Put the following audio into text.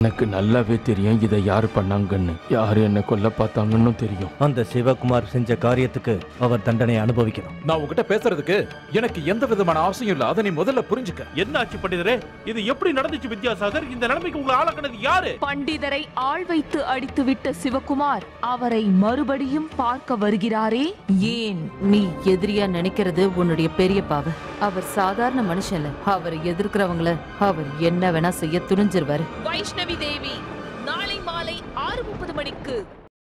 எனக்கு நல்லாவே தெரியும் இதை யார் பண்ணாங்கன்னு யார் என்ன கொல்ல பார்த்தாங்கன்னு தெரியும் அந்த சிவகுமார் செஞ்ச காரியத்துக்கு அவர் தண்டனை அனுபவிக்கணும் நான் உங்ககிட்ட பேசுறதுக்கு எனக்கு எந்த விதமான அவசியம் இல்ல அதை நீ முதல்ல புரிஞ்சுக்க என்ன ஆச்சு பண்டிதரே இது எப்படி நடந்துச்சு வித்யாசாகர் இந்த நிலைமைக்கு உங்களை ஆளாக்குனது யாரு பண்டிதரை ஆள் வைத்து அடித்துவிட்ட சிவகுமார் அவரை மறுபடியும் பார்க்க வருகிறாரே ஏன் நீ எதிரியா நினைக்கிறது உன்னுடைய பெரியப்பாவ அவர் சாதாரண மனுஷன்ல அவரை எதிர்க்கிறவங்கள அவர் என்ன வேணா செய்ய துணிஞ்சிருவாரு வைஷ்ணவி தேவி நாளை மாலை ஆறு முப்பது மணிக்கு